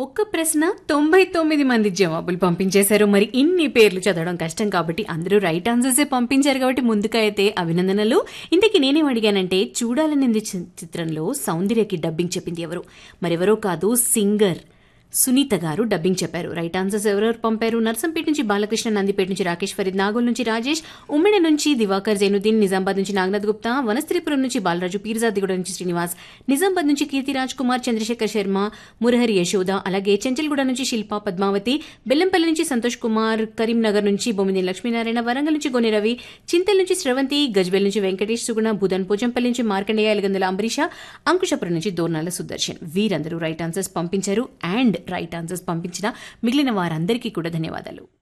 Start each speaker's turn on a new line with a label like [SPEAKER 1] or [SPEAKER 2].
[SPEAKER 1] ఒక్క ప్రశ్న తొంభై తొమ్మిది మంది జవాబులు పంపించేశారు మరి ఇన్ని పేర్లు చదవడం కష్టం కాబట్టి అందరూ రైట్ ఆన్సర్సే పంపించారు కాబట్టి ముందుకైతే అభినందనలు ఇంతకీ నేనేం అడిగానంటే చూడాలనింది చి- చిత్రంలో సౌందర్యకి డబ్బింగ్ చెప్పింది ఎవరు మరెవరో కాదు సింగర్ సునీత గారు డబ్బింగ్ చెప్పారు రైట్ ఆన్సర్స్ ఎవరెవరు పంపారు నర్సంపేట నుంచి బాలకృష్ణ నందిపేట నుంచి రాకేష్ ఫరీద్ నాగోల్ నుంచి రాజేష్ ఉమ్మిడి నుంచి దివాకర్ జైనుద్దీన్ నిజామాబాద్ నుంచి నాగనాథ్ గుప్తా వనస్త్రీపురం నుంచి బాలరాజు పీర్జాదిగూడ నుంచి శ్రీనివాస్ నిజామాబాద్ నుంచి కీర్తి రాజ్ కుమార్ చంద్రశేఖర్ శర్మ మురహరి యశోద అలాగే చెంచల్గూడ నుంచి శిల్ప పద్మావతి బెల్లంపల్లి నుంచి సంతోష్ కుమార్ కరీంనగర్ నుంచి బొమ్మిది లక్ష్మీనారాయణ వరంగల్ నుంచి గొని రవి చింతల్ నుంచి స్రవంతి గజ్బెల్ నుంచి వెంకటేష్ సుగుణ బుధన్ పోచంపల్లి నుంచి మార్కండేయ ఎలగందల అంబరీష అంకుశపురం నుంచి దోర్నాల సుదర్శన్ వీరందరూ రైట్ ఆన్సర్స్ పంపించారు అండ్ రైట్ ఆన్సర్స్ పంపించిన మిగిలిన వారందరికీ కూడా ధన్యవాదాలు